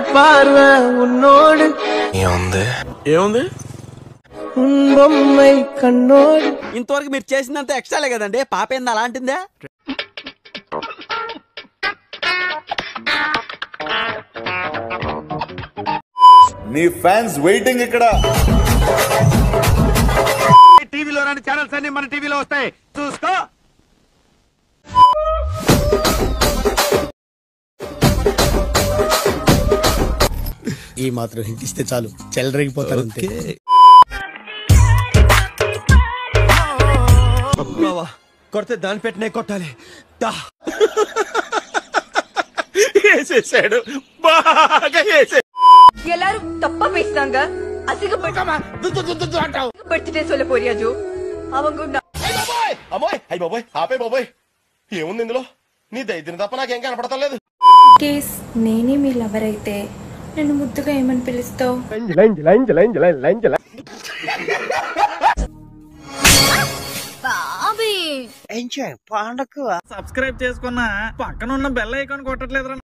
பார்வ உன்னோடு ఏముంది ఏముంది உன்பொம்மை கண்ணோடு ఇంతవరకు మీరు చేసినంత ఎక్స్ట్రాలే కదండి పాప ఏంది అలాంటిందే నీ ఫ్యాన్స్ వెయిటింగ్ ఇక్కడ టీవీలో రాని ఛానల్స్ అన్ని మన టీవీలో వస్తాయి చూసుకో ఈ మాత్రం హింట్ ఇస్తే చాలు చెలరేగిపోతారు అంతే కొడితే దాని పెట్టినే కొట్టాలి దా వేసేసాడు బాగా వేసే எல்லாரும் தப்பா பேசுறாங்க அசிங்கப்படுத்திட்டே சொல்ல போறியா ஜோ அவங்க உன்னை అమ్మాయి అయ్యి బాబోయ్ ఆపే బాబోయ్ ఏముంది ఇందులో నీ దైద్యం తప్ప నాకేం కనపడతా లేదు కేస్ నేనే మీ లవర్ అయితే నన్ను ముద్దుగా ఏమని పిలుస్తావు సబ్స్క్రైబ్ చేసుకున్నా పక్కన ఉన్న బెల్ ఐకాన్ కొట్టట్లేదురా